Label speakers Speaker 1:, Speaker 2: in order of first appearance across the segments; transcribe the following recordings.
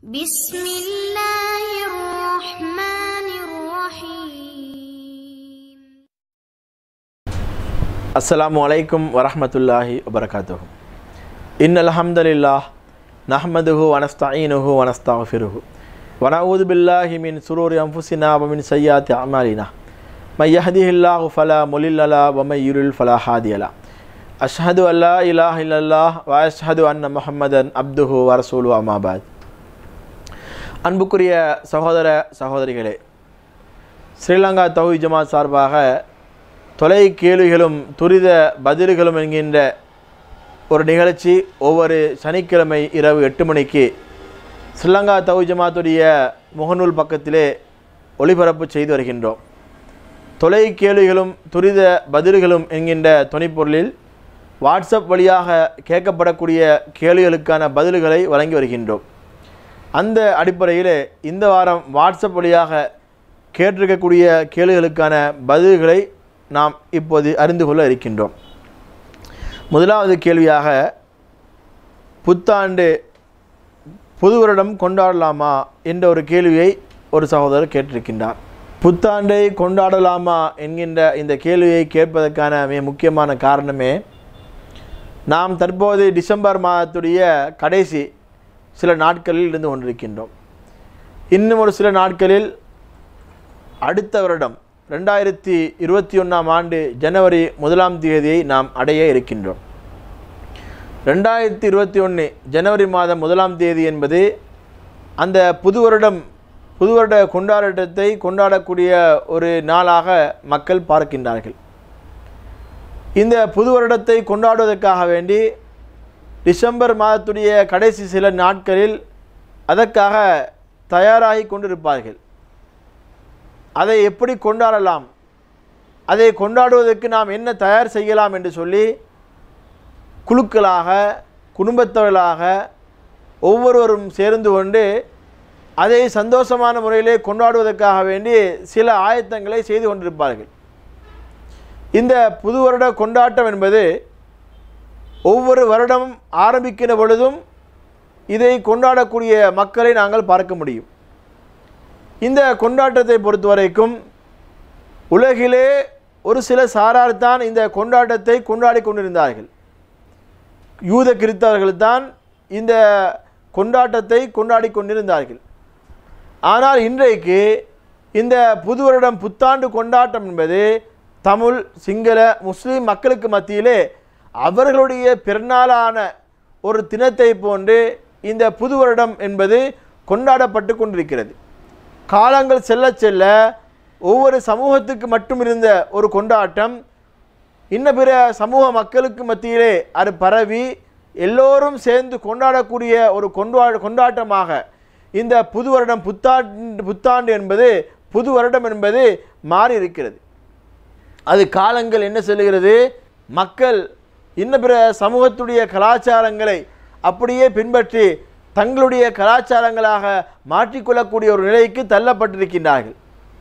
Speaker 1: بسم الله الرحمن الرحيم
Speaker 2: அஸ்ஸலாமு அலைக்கும் வரஹ்மத்துல்லாஹி வபரகாத்துஹு இன் அல்ஹம்துலில்லாஹ் நஹ்மதுஹு வனஸ்தஈனுஹு வனஸ்தஃபிருஹு வனஊது பில்லாஹி மின் சுரூரி அன்ஃபுஸினா வ மின் சய்யாத்தி அமாலினா மை யஹ்திஹில்லாஹு ஃபலா முலில்லலா வ மை யுரில் ஃபலா ஹாதியலா அஷ்ஹது அல்லா இலாஹ இல்லல்லாஹ் வ அஷ்ஹது அன்ன முஹம்மதன் அப்துஹு வ ரசூலு அமாபாத் அன்புக்குரிய சகோதர சகோதரிகளே ஸ்ரீலங்கா தௌஹி ஜமாத் சார்பாக தொலை கேள்விகளும் துரித பதில்களும் என்கின்ற ஒரு நிகழ்ச்சி ஒவ்வொரு சனிக்கிழமை இரவு எட்டு மணிக்கு ஸ்ரீலங்கா தௌஹி ஜமாத்துடைய முகநூல் பக்கத்திலே ஒளிபரப்பு செய்து வருகின்றோம் தொலை கேள்விகளும் துரித பதில்களும் என்கின்ற துணைப்பொருளில் வாட்ஸ்அப் வழியாக கேட்கப்படக்கூடிய கேள்விகளுக்கான பதில்களை வழங்கி வருகின்றோம் அந்த அடிப்படையில் இந்த வாரம் வாட்ஸ்அப் வழியாக கேட்டிருக்கக்கூடிய கேள்விகளுக்கான பதில்களை நாம் இப்போது அறிந்து கொள்ள இருக்கின்றோம் முதலாவது கேள்வியாக புத்தாண்டு புது வருடம் கொண்டாடலாமா என்ற ஒரு கேள்வியை ஒரு சகோதரர் கேட்டிருக்கின்றார் புத்தாண்டை கொண்டாடலாமா என்கின்ற இந்த கேள்வியை கேட்பதற்கான மிக முக்கியமான காரணமே நாம் தற்போது டிசம்பர் மாதத்துடைய கடைசி சில நாட்களில் இருந்து கொண்டிருக்கின்றோம் இன்னும் ஒரு சில நாட்களில் அடுத்த வருடம் ரெண்டாயிரத்தி இருபத்தி ஒன்றாம் ஆண்டு ஜனவரி முதலாம் தேதியை நாம் அடைய இருக்கின்றோம் ரெண்டாயிரத்தி இருபத்தி ஒன்று ஜனவரி மாதம் முதலாம் தேதி என்பது அந்த புது வருடம் புது வருட கொண்டாட்டத்தை கொண்டாடக்கூடிய ஒரு நாளாக மக்கள் பார்க்கின்றார்கள் இந்த புது வருடத்தை கொண்டாடுவதற்காக வேண்டி டிசம்பர் மாதத்துடைய கடைசி சில நாட்களில் அதற்காக தயாராகி கொண்டிருப்பார்கள் அதை எப்படி கொண்டாடலாம் அதை கொண்டாடுவதற்கு நாம் என்ன தயார் செய்யலாம் என்று சொல்லி குழுக்களாக குடும்பத்தவர்களாக ஒவ்வொருவரும் சேர்ந்து கொண்டு அதை சந்தோஷமான முறையிலே கொண்டாடுவதற்காக வேண்டி சில ஆயத்தங்களை செய்து கொண்டிருப்பார்கள் இந்த புது வருட கொண்டாட்டம் என்பது ஒவ்வொரு வருடமும் ஆரம்பிக்கிற பொழுதும் இதை கொண்டாடக்கூடிய மக்களை நாங்கள் பார்க்க முடியும் இந்த கொண்டாட்டத்தை பொறுத்த வரைக்கும் உலகிலே ஒரு சில சாரார் தான் இந்த கொண்டாட்டத்தை கொண்டாடி கொண்டிருந்தார்கள் யூத கிறிஸ்தவர்கள் தான் இந்த கொண்டாட்டத்தை கொண்டாடி கொண்டிருந்தார்கள் ஆனால் இன்றைக்கு இந்த புது வருடம் புத்தாண்டு கொண்டாட்டம் என்பது தமிழ் சிங்கள முஸ்லீம் மக்களுக்கு மத்தியிலே அவர்களுடைய பிறநாளான ஒரு தினத்தை போன்று இந்த புது வருடம் என்பது கொண்டாடப்பட்டு கொண்டிருக்கிறது காலங்கள் செல்ல செல்ல ஒவ்வொரு சமூகத்துக்கு மட்டும் இருந்த ஒரு கொண்டாட்டம் இன்ன பிற சமூக மக்களுக்கு மத்தியிலே அது பரவி எல்லோரும் சேர்ந்து கொண்டாடக்கூடிய ஒரு கொண்டா கொண்டாட்டமாக இந்த புது வருடம் புத்தாண்டு புத்தாண்டு என்பது புது வருடம் என்பது மாறி இருக்கிறது அது காலங்கள் என்ன சொல்லுகிறது மக்கள் இன்ன பிற சமூகத்துடைய கலாச்சாரங்களை அப்படியே பின்பற்றி தங்களுடைய கலாச்சாரங்களாக மாற்றிக்கொள்ளக்கூடிய ஒரு நிலைக்கு தள்ளப்பட்டிருக்கின்றார்கள்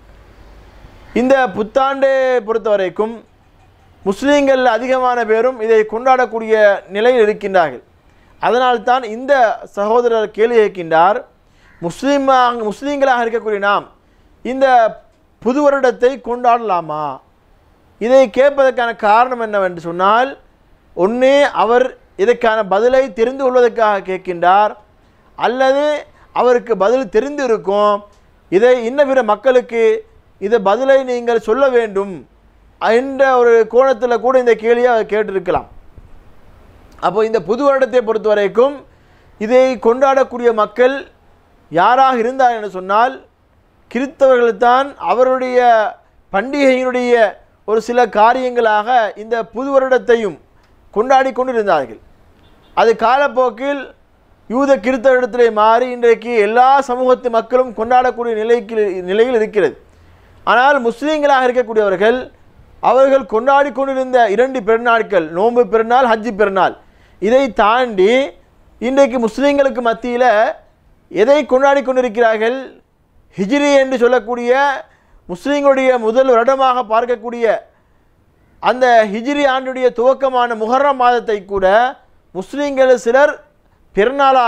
Speaker 2: இந்த புத்தாண்டை பொறுத்த வரைக்கும் முஸ்லீம்கள் அதிகமான பேரும் இதை கொண்டாடக்கூடிய நிலையில் இருக்கின்றார்கள் அதனால்தான் இந்த சகோதரர் கேள்வி கேட்கின்றார் முஸ்லீமாக முஸ்லீம்களாக இருக்கக்கூடிய நாம் இந்த புது வருடத்தை கொண்டாடலாமா இதை கேட்பதற்கான காரணம் என்னவென்று சொன்னால் ஒன்றே அவர் இதற்கான பதிலை தெரிந்து கொள்வதற்காக கேட்கின்றார் அல்லது அவருக்கு பதில் தெரிந்து இருக்கும் இதை இன்ன பிற மக்களுக்கு இதை பதிலை நீங்கள் சொல்ல வேண்டும் என்ற ஒரு கோணத்தில் கூட இந்த கேள்வியை அவர் கேட்டிருக்கலாம் அப்போ இந்த புது வருடத்தை பொறுத்த வரைக்கும் இதை கொண்டாடக்கூடிய மக்கள் யாராக இருந்தார் என்று சொன்னால் கிறிஸ்தவர்கள் தான் அவருடைய பண்டிகையினுடைய ஒரு சில காரியங்களாக இந்த புது வருடத்தையும் கொண்டாடி கொண்டிருந்தார்கள் அது காலப்போக்கில் யூத கிறிஸ்தவரிடத்திலே மாறி இன்றைக்கு எல்லா சமூகத்து மக்களும் கொண்டாடக்கூடிய நிலைக்கு நிலையில் இருக்கிறது ஆனால் முஸ்லீம்களாக இருக்கக்கூடியவர்கள் அவர்கள் கொண்டாடி கொண்டிருந்த இரண்டு பெருநாட்கள் நோன்பு பெருநாள் ஹஜ்ஜி பெருநாள் இதை தாண்டி இன்றைக்கு முஸ்லீம்களுக்கு மத்தியில் எதை கொண்டாடி கொண்டிருக்கிறார்கள் ஹிஜ்ரி என்று சொல்லக்கூடிய முஸ்லீம்களுடைய முதல் வருடமாக பார்க்கக்கூடிய அந்த ஹிஜ்ரி ஆண்டுடைய துவக்கமான முஹர்ரம் மாதத்தை கூட முஸ்லீம்கள் சிலர் பெருநாளாக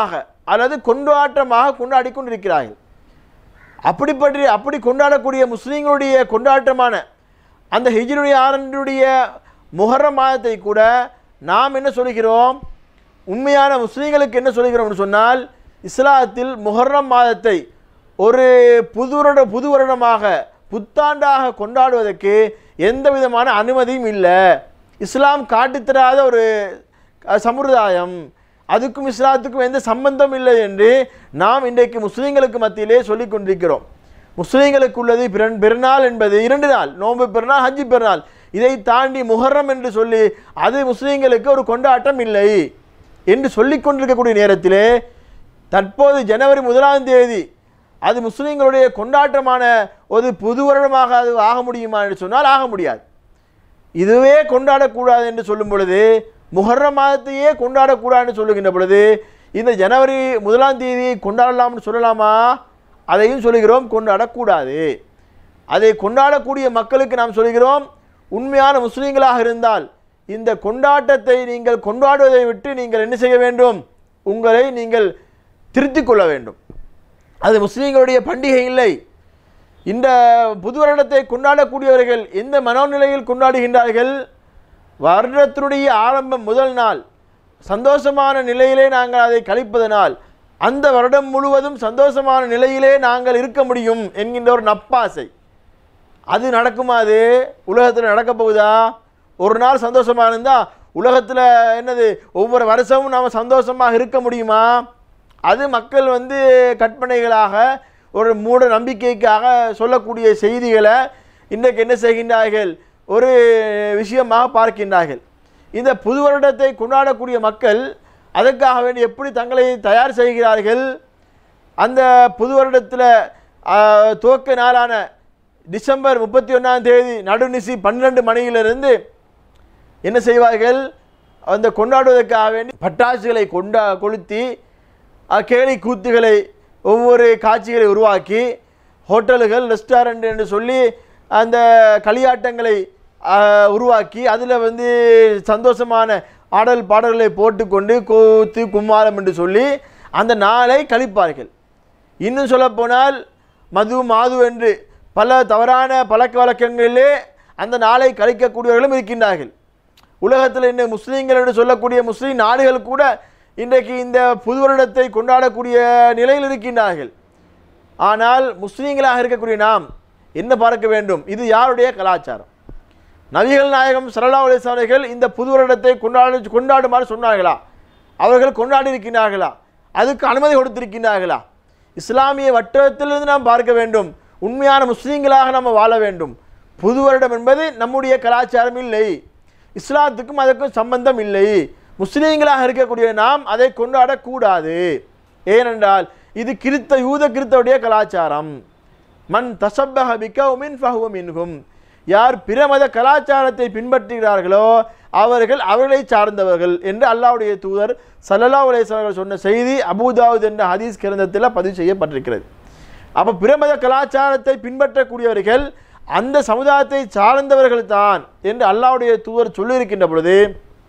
Speaker 2: அல்லது கொண்டாட்டமாக கொண்டாடி கொண்டிருக்கிறார்கள் அப்படிப்பற்றி அப்படி கொண்டாடக்கூடிய முஸ்லீம்களுடைய கொண்டாட்டமான அந்த ஹிஜ்ருடைய ஆரண்டுடைய முஹர்ரம் மாதத்தை கூட நாம் என்ன சொல்கிறோம் உண்மையான முஸ்லீம்களுக்கு என்ன சொல்கிறோம்னு சொன்னால் இஸ்லாத்தில் முஹர்ரம் மாதத்தை ஒரு புது வருட புது வருடமாக புத்தாண்டாக கொண்டாடுவதற்கு எந்த விதமான அனுமதியும் இல்லை இஸ்லாம் காட்டித்தராத ஒரு அஹ், சம்பிரதாயம் அதுக்கும் இஸ்லாத்துக்கும் எந்த சம்பந்தம் இல்லை என்று நாம் இன்றைக்கு முஸ்லீம்களுக்கு மத்தியிலே சொல்லிக் கொண்டிருக்கிறோம் முஸ்லீம்களுக்கு உள்ளது பிறன் பெருநாள் என்பது இரண்டு நாள் நோன்பு பெருநாள் ஹஜ்ஜி பெருநாள் இதை தாண்டி முஹர்ரம் என்று சொல்லி அது முஸ்லீம்களுக்கு ஒரு கொண்டாட்டம் இல்லை என்று சொல்லிக் கொண்டிருக்கக்கூடிய நேரத்திலே தற்போது ஜனவரி முதலாம் தேதி அது முஸ்லீம்களுடைய கொண்டாட்டமான ஒரு புது வருடமாக அது ஆக முடியுமா என்று சொன்னால் ஆக முடியாது இதுவே கொண்டாடக்கூடாது என்று சொல்லும் பொழுது முஹர்ரம் மாதத்தையே கொண்டாடக்கூடாதுன்னு சொல்லுகின்ற பொழுது இந்த ஜனவரி முதலாம் தேதியை கொண்டாடலாம்னு சொல்லலாமா அதையும் சொல்லுகிறோம் கொண்டாடக்கூடாது அதை கொண்டாடக்கூடிய மக்களுக்கு நாம் சொல்கிறோம் உண்மையான முஸ்லீம்களாக இருந்தால் இந்த கொண்டாட்டத்தை நீங்கள் கொண்டாடுவதை விட்டு நீங்கள் என்ன செய்ய வேண்டும் உங்களை நீங்கள் திருத்திக் கொள்ள வேண்டும் அது முஸ்லீம்களுடைய பண்டிகை இல்லை இந்த புது வருடத்தை கொண்டாடக்கூடியவர்கள் எந்த மனோநிலையில் கொண்டாடுகின்றார்கள் வருடத்தினுடைய ஆரம்பம் முதல் நாள் சந்தோஷமான நிலையிலே நாங்கள் அதை கழிப்பதனால் அந்த வருடம் முழுவதும் சந்தோஷமான நிலையிலே நாங்கள் இருக்க முடியும் என்கின்ற ஒரு நப்பாசை அது நடக்குமா அது உலகத்தில் நடக்க போகுதா ஒரு நாள் சந்தோஷமாக இருந்தால் உலகத்தில் என்னது ஒவ்வொரு வருஷமும் நாம் சந்தோஷமாக இருக்க முடியுமா அது மக்கள் வந்து கற்பனைகளாக ஒரு மூட நம்பிக்கைக்காக சொல்லக்கூடிய செய்திகளை இன்றைக்கு என்ன செய்கின்றார்கள் ஒரு விஷயமாக பார்க்கின்றார்கள் இந்த புது வருடத்தை கொண்டாடக்கூடிய மக்கள் அதற்காக வேண்டி எப்படி தங்களை தயார் செய்கிறார்கள் அந்த புது வருடத்தில் துவக்க நாளான டிசம்பர் முப்பத்தி ஒன்றாம் தேதி நடுநிசி பன்னிரெண்டு மணியிலிருந்து என்ன செய்வார்கள் அந்த கொண்டாடுவதற்காக வேண்டி பட்டாசுகளை கொண்டா கொளுத்தி அஹ், கேலி கூத்துகளை ஒவ்வொரு காட்சிகளை உருவாக்கி ஹோட்டல்கள் ரெஸ்டாரண்ட் என்று சொல்லி அந்த களியாட்டங்களை அஹ், உருவாக்கி அதில் வந்து சந்தோஷமான ஆடல் பாடல்களை போட்டுக்கொண்டு கூத்து கும்மாளம் என்று சொல்லி அந்த நாளை கழிப்பார்கள் இன்னும் சொல்லப்போனால் மது மாது என்று பல தவறான பழக்க வழக்கங்களிலே அந்த நாளை கழிக்கக்கூடியவர்களும் இருக்கின்றார்கள் உலகத்தில் இந்த முஸ்லீம்கள் என்று சொல்லக்கூடிய முஸ்லீம் நாடுகள் கூட இன்றைக்கு இந்த புது வருடத்தை கொண்டாடக்கூடிய நிலையில் இருக்கின்றார்கள் ஆனால் முஸ்லீம்களாக இருக்கக்கூடிய நாம் என்ன பார்க்க வேண்டும் இது யாருடைய கலாச்சாரம் நபிகள் நாயகம் சல்லா அலிஸ்லாமர்கள் இந்த புது வருடத்தை கொண்டாடு கொண்டாடுமாறு சொன்னார்களா அவர்கள் கொண்டாடி இருக்கின்றார்களா அதுக்கு அனுமதி கொடுத்திருக்கின்றார்களா இஸ்லாமிய வட்டத்திலிருந்து நாம் பார்க்க வேண்டும் உண்மையான முஸ்லீம்களாக நம்ம வாழ வேண்டும் புது வருடம் என்பது நம்முடைய கலாச்சாரம் இல்லை இஸ்லாத்துக்கும் அதற்கும் சம்பந்தம் இல்லை முஸ்லீம்களாக இருக்கக்கூடிய நாம் அதை கொண்டாடக்கூடாது ஏனென்றால் இது கிறித்த யூத கிறித்தவுடைய கலாச்சாரம் மன் தசப்பக பிகவுமின் ஃபஹுவ மின்ஹும் யார் பிற மத கலாச்சாரத்தை பின்பற்றுகிறார்களோ அவர்கள் அவர்களை சார்ந்தவர்கள் என்று அல்லாஹ்வுடைய தூதர் ஸல்லல்லாஹு அலைஹி வஸல்லம் அவர்கள் சொன்ன செய்தி அபூதாவுத் என்ற ஹதீஸ் கிரந்தத்தில் பதிவு செய்யப்பட்டிருக்கிறது அப்போ பிற மத கலாச்சாரத்தை பின்பற்றக்கூடியவர்கள் அந்த சமுதாயத்தை சார்ந்தவர்கள் தான் என்று அல்லாஹ்வுடைய தூதர் சொல்லியிருக்கின்ற பொழுது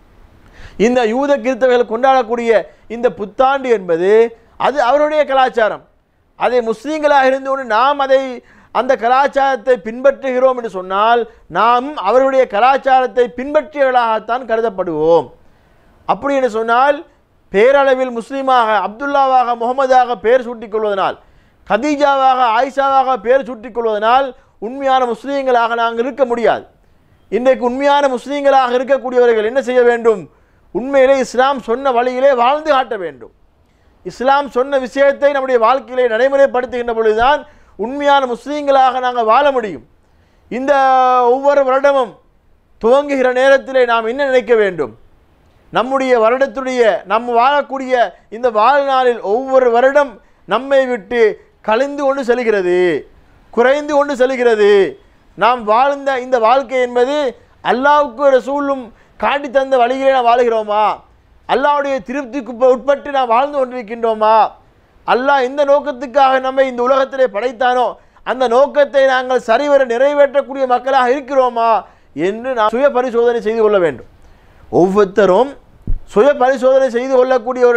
Speaker 2: இந்த யூத கிறிஸ்தவர்கள் கொண்டாடக்கூடிய இந்த புத்தாண்டு என்பது அது அவருடைய கலாச்சாரம் அதை முஸ்லீம்களாக இருந்து கொண்டு நாம் அதை அந்த கலாச்சாரத்தை பின்பற்றுகிறோம் என்று சொன்னால் நாம் அவருடைய கலாச்சாரத்தை பின்பற்றியவர்களாகத்தான் கருதப்படுவோம் அப்படி என்று சொன்னால் பேரளவில் முஸ்லீமாக அப்துல்லாவாக முகமதாக பெயர் சூட்டிக் கொள்வதனால் கதீஜாவாக ஆயிஷாவாக பெயர் சூட்டிக் கொள்வதனால் உண்மையான முஸ்லீம்களாக நாங்கள் இருக்க முடியாது இன்றைக்கு உண்மையான முஸ்லீம்களாக இருக்கக்கூடியவர்கள் என்ன செய்ய வேண்டும் உண்மையிலே இஸ்லாம் சொன்ன வழியிலே வாழ்ந்து காட்ட வேண்டும் இஸ்லாம் சொன்ன விஷயத்தை நம்முடைய வாழ்க்கையிலே நடைமுறைப்படுத்துகின்ற பொழுதுதான் உண்மையான முஸ்லீம்களாக நாங்கள் வாழ முடியும் இந்த ஒவ்வொரு வருடமும் துவங்குகிற நேரத்திலே நாம் என்ன நினைக்க வேண்டும் நம்முடைய வருடத்துடைய நம்ம வாழக்கூடிய இந்த வாழ்நாளில் ஒவ்வொரு வருடம் நம்மை விட்டு கழிந்து கொண்டு செல்கிறது குறைந்து கொண்டு செல்கிறது நாம் வாழ்ந்த இந்த வாழ்க்கை என்பது அல்லாவுக்கு ரசூலும் காட்டி தந்த வழியிலே நாம் வாழுகிறோமா அல்லாவுடைய திருப்திக்கு உட்ப- உட்பட்டு நாம் வாழ்ந்து கொண்டிருக்கின்றோமா அல்லாஹ் எந்த நோக்கத்துக்காக நம்மை இந்த உலகத்திலே படைத்தானோ அந்த நோக்கத்தை நாங்கள் சரிவர நிறைவேற்றக்கூடிய மக்களாக இருக்கிறோமா என்று நாம் சுய பரிசோதனை செய்து கொள்ள வேண்டும் ஒவ்வொருத்தரும் சுய பரிசோதனை செய்து கொள்ளக்கூடிய ஒரு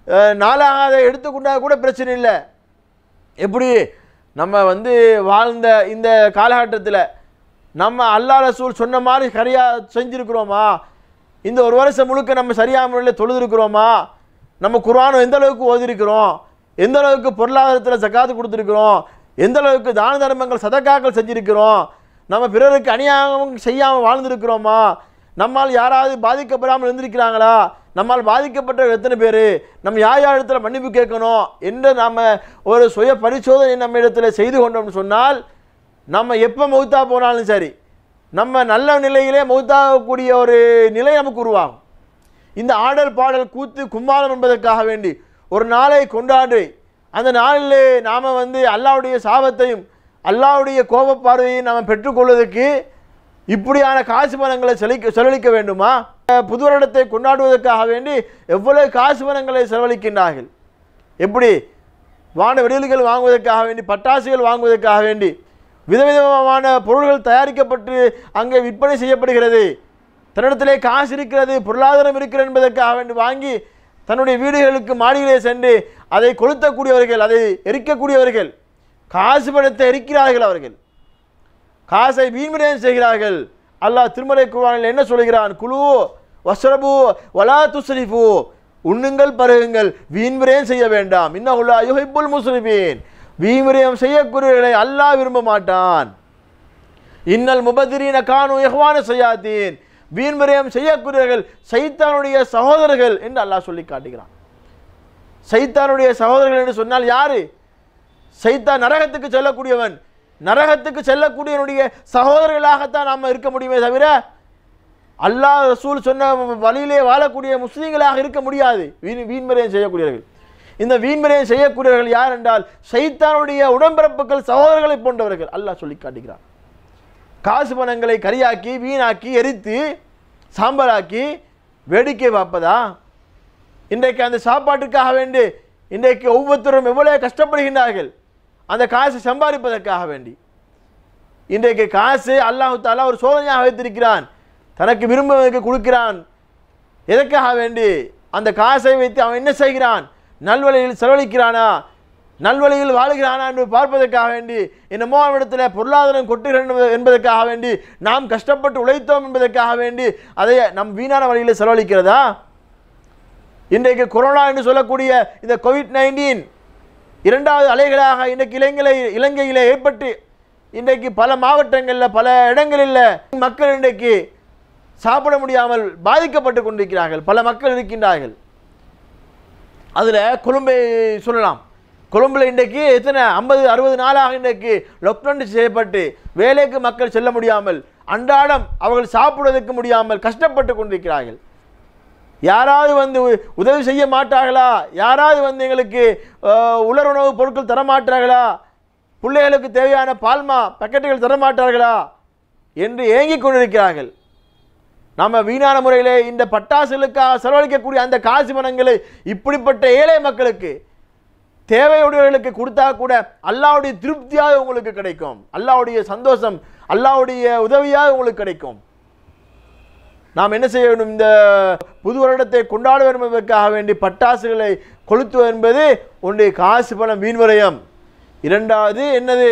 Speaker 2: அஹ், நாளாக அதை எடுத்துக்கொண்டா கூட பிரச்சனை இல்லை எப்படி நம்ம வந்து வாழ்ந்த இந்த காலகட்டத்தில் நம்ம அல்லா ரசூல் சொன்ன மாதிரி சரியாக செஞ்சுருக்கிறோமா இந்த ஒரு வருஷம் முழுக்க நம்ம சரியான முறையில் தொழுதுருக்கிறோமா நம்ம குர்ஆனை எந்த அளவுக்கு ஓதிருக்கிறோம் எந்த அளவுக்கு பொருளாதாரத்தில் ஜக்காத்து கொடுத்துருக்கிறோம் எந்த அளவுக்கு தான தர்மங்கள் சதக்காக்கள் செஞ்சிருக்கிறோம் நம்ம பிறருக்கு அநியாயம் செய்யாமல் வாழ்ந்திருக்கிறோமா நம்மால் யாராவது பாதிக்கப்படாமல் இருந்திருக்கிறாங்களா நம்மால் பாதிக்கப்பட்ட எத்தனை பேர் நம்ம யார் யார் இடத்துல மன்னிப்பு கேட்கணும் என்று நம்ம ஒரு சுய பரிசோதனை நம்ம இடத்துல செய்து கொண்டோம்னு சொன்னால் நம்ம எப்போ மௌத்தா போனாலும் சரி நம்ம நல்ல நிலையிலே மௌத்தாகக்கூடிய ஒரு நிலை நமக்கு உருவாகும் இந்த ஆடல் பாடல் கூத்து கும்மாளம் என்பதற்காக வேண்டி ஒரு நாளை கொண்டாடி அந்த நாளிலே நாம் வந்து அல்லாவுடைய சாபத்தையும் அல்லாவுடைய கோபப் பார்வையை நாம் பெற்றுக்கொள்வதற்கு இப்படியான காசு பணங்களை செலவிக்க செலவழிக்க வேண்டுமா அஹ் புது வருடத்தை கொண்டாடுவதற்காக வேண்டி எவ்வளவு காசு பணங்களை செலவழிக்கின்றார்கள் எப்படி வான வெடில்கள் வாங்குவதற்காக வேண்டி பட்டாசுகள் வாங்குவதற்காக வேண்டி விதவிதமான பொருள்கள் தயாரிக்கப்பட்டு அங்கே விற்பனை செய்யப்படுகிறது தன்னிடத்திலே காசு இருக்கிறது பொருளாதாரம் இருக்கிறது என்பதற்காக வேண்டி வாங்கி தன்னுடைய வீடுகளுக்கு மாடியிலே சென்று அதை கொளுத்தக்கூடியவர்கள் அதை எரிக்கக்கூடியவர்கள் காசு பணத்தை எரிக்கிறார்கள் அவர்கள் காசை வீண்விரயம் செய்கிறார்கள் அல்லாஹ் திருமலை குர்ஆனில் என்ன சொல்கிறான் குழு வஸ்ரபு வலா துஸ்ரிஃபு உண்ணுங்கள் பருகுங்கள் வீண்விரயம் செய்ய வேண்டாம் இன்னஹுல்லா யுஹிப்புல் முஸ்லிமீன் வீண்விரயம் செய்யக்கூடியவர்களை அல்லாஹ் விரும்ப மாட்டான் இன்னல் முபதிரீன கானு யஹ்வான சயாத்தீன் வீண்விரயம் செய்யக்கூடியவர்கள் சைத்தானுடைய சகோதரர்கள் என்று அல்லாஹ் சொல்லி காட்டுகிறான் சைத்தானுடைய சகோதரர்கள் என்று சொன்னால் யாரு சைத்தான் நரகத்துக்கு செல்லக்கூடியவன் நரகத்துக்கு செல்லக்கூடியவனுடைய சகோதரர்களாகத்தான் நாம் இருக்க முடியுமே தவிர அல்லாஹ் ரசூல் சொன்ன வழியிலே வாழக்கூடிய முஸ்லீம்களாக இருக்க முடியாது வீண் வீண்மறையம் செய்யக்கூடியவர்கள் இந்த வீண்மறையம் செய்யக்கூடியவர்கள் யார் என்றால் சைத்தானுடைய உடம்பிறப்புகள் சகோதரர்களை போன்றவர்கள் அல்லாஹ் சொல்லி காட்டுகிறான் காசு பணங்களை கரியாக்கி வீணாக்கி எரித்து சாம்பலாக்கி வேடிக்கை பார்ப்பதா இன்றைக்கு அந்த சாப்பாட்டுக்காக வேண்டி இன்றைக்கு ஒவ்வொருத்தரும் எவ்வளவு கஷ்டப்படுகின்றார்கள் அந்த காசு சம்பாதிப்பதற்காக வேண்டி இன்றைக்கு காசு அல்லாஹு தாலா ஒரு சோதனையாக வைத்திருக்கிறான் தனக்கு விரும்புவதற்கு கொடுக்கிறான் எதற்காக வேண்டி அந்த காசை வைத்து அவன் என்ன செய்கிறான் நல்வழியில் செலவழிக்கிறானா நல்வழியில் வாழுகிறானா என்று பார்ப்பதற்காக வேண்டி என்னமோ அவனிடத்தில் பொருளாதாரம் கொட்டுகிறது என்பதற்காக வேண்டி நாம் கஷ்டப்பட்டு உழைத்தோம் என்பதற்காக வேண்டி அதை நம் வீணான வழியில் செலவழிக்கிறதா இன்றைக்கு கொரோனா என்று சொல்லக்கூடிய இந்த கோவிட் நைன்டீன் இரண்டாவது அலைகளாக இன்றைக்கு இலங்கையில இலங்கையில் ஏற்பட்டு இன்றைக்கு பல மாவட்டங்களில் பல இடங்களில் மக்கள் இன்றைக்கு சாப்பிட முடியாமல் பாதிக்கப்பட்டு கொண்டிருக்கிறார்கள் பல மக்கள் இருக்கின்றார்கள் அதில் கொழும்பை சொல்லலாம் கொழும்பில் இன்றைக்கு எத்தனை ஐம்பது அறுபது நாளாக இன்றைக்கு லாக்டவுன் செய்யப்பட்டு வேலைக்கு மக்கள் செல்ல முடியாமல் அன்றாடம் அவர்கள் சாப்பிடுவதற்கு முடியாமல் கஷ்டப்பட்டு கொண்டிருக்கிறார்கள் யாராவது வந்து உ- உதவி செய்ய மாட்டார்களா யாராவது வந்து எங்களுக்கு அஹ், உலர் உணவுப் பொருட்கள் தர மாட்டார்களா பிள்ளைகளுக்கு தேவையான பால்மா பக்கெட்டுகள் தர மாட்டார்களா என்று ஏங்கிக் கொண்டிருக்கிறார்கள் நம்ம வீணான முறையிலே இந்த பட்டாசுகளுக்காக செலவழிக்கக்கூடிய அந்த காசு பணங்களை இப்படிப்பட்ட ஏழை மக்களுக்கு தேவையுடையவர்களுக்கு கொடுத்தா கூட அல்லாவுடைய திருப்தியாக உங்களுக்கு கிடைக்கும் அல்லாவுடைய சந்தோஷம் அல்லாவுடைய உதவியாக உங்களுக்கு கிடைக்கும் நாம் என்ன செய்ய வேண்டும் இந்த புது வருடத்தை கொண்டாட வேண்டும் என்பதற்காக வேண்டி பட்டாசுகளை கொளுத்துவது என்பது ஒன்றை காசு பணம் வீண்வரையம் இரண்டாவது என்னது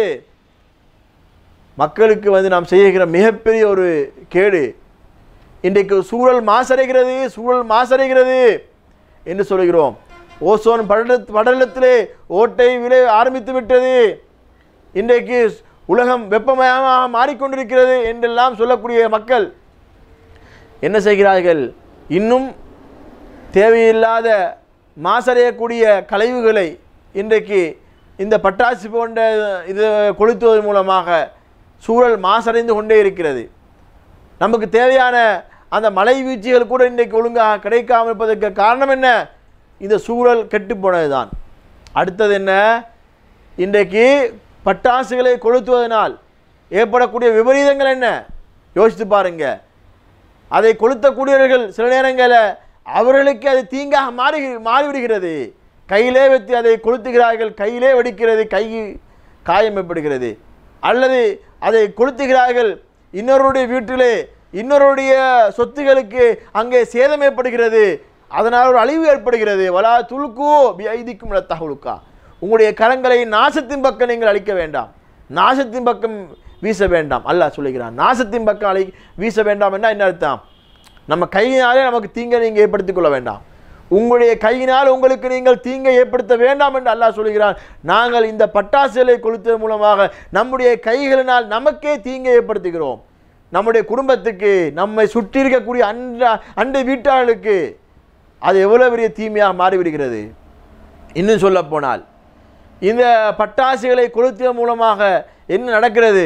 Speaker 2: மக்களுக்கு வந்து நாம் செய்கிற மிகப்பெரிய ஒரு கேடு இன்றைக்கு சூழல் மாசடைகிறது சூழல் மாசடைகிறது என்று சொல்கிறோம் ஓசோன் படல படலத்திலே ஓட்டை விலை ஆரம்பித்து விட்டது இன்றைக்கு உலகம் வெப்பமயமாக மாறிக்கொண்டிருக்கிறது என்றெல்லாம் சொல்லக்கூடிய மக்கள் என்ன செய்கிறார்கள் இன்னும் தேவையில்லாத மாசடையக்கூடிய கழிவுகளை இன்றைக்கு இந்த பட்டாசு போன்ற இது கொளுத்துவதன் மூலமாக சூழல் மாசடைந்து கொண்டே இருக்கிறது நமக்கு தேவையான அந்த மலை வீழ்ச்சிகள் கூட இன்றைக்கு ஒழுங்காக கிடைக்காமல் இருப்பதற்கு காரணம் என்ன இந்த சூழல் கெட்டு போனதுதான் அடுத்தது என்ன இன்றைக்கு பட்டாசுகளை கொளுத்துவதனால் ஏற்படக்கூடிய விபரீதங்கள் என்ன யோசித்து பாருங்க அதை கொளுத்தக்கூடியவர்கள் சில நேரங்களில் அவர்களுக்கு அது தீங்காக மாறி மாறிவிடுகிறது கையிலே வைத்து அதை கொளுத்துகிறார்கள் கையிலே வெடிக்கிறது கை காயம் ஏற்படுகிறது அல்லது அதை கொளுத்துகிறார்கள் இன்னொருடைய வீட்டிலே இன்னொருடைய சொத்துகளுக்கு அங்கே சேதம் ஏற்படுகிறது அதனால் ஒரு அழிவு ஏற்படுகிறது வலா துலுக்கோ பி ஐதிக்கும் தகுலுக்கா உங்களுடைய கரங்களை நாசத்தின் பக்கம் நீங்கள் அழிக்க வேண்டாம் நாசத்தின் பக்கம் வீச வேண்டாம் அல்லாஹ் சொல்லுகிறான் நாசத்தின் பக்கம் அழி வீச வேண்டாம் என்ன என்ன அர்த்தம் நம்ம கையினாலே நமக்கு தீங்கை நீங்கள் ஏற்படுத்திக் கொள்ள வேண்டாம் உங்களுடைய கையினால் உங்களுக்கு நீங்கள் தீங்கை ஏற்படுத்த வேண்டாம் என்று அல்லாஹ் சொல்கிறான் நாங்கள் இந்த பட்டாசுகளை கொளுத்தது மூலமாக நம்முடைய கைகளினால் நமக்கே தீங்கை ஏற்படுத்துகிறோம் நம்முடைய குடும்பத்துக்கு நம்மை சுற்றி இருக்கக்கூடிய அன்ற அண்டை வீட்டாளர்களுக்கு அது எவ்வளோ பெரிய தீமையாக மாறிவிடுகிறது இன்னும் சொல்ல போனால் இந்த பட்டாசுகளை கொளுத்திய மூலமாக என்ன நடக்கிறது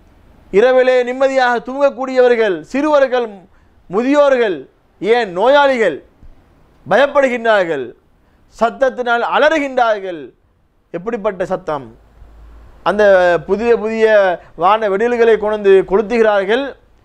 Speaker 2: இரவிலே நிம்மதியாக தூங்கக்கூடியவர்கள் சிறுவர்கள் முதியோர்கள் ஏன் நோயாளிகள் பயப்படுகின்றார்கள் சத்தத்தினால் அலறுகின்றார்கள் எப்படிப்பட்ட சத்தம் அந்த புதிய புதிய வான வெடில்களை கொண்டு கொளுத்துகிறார்கள்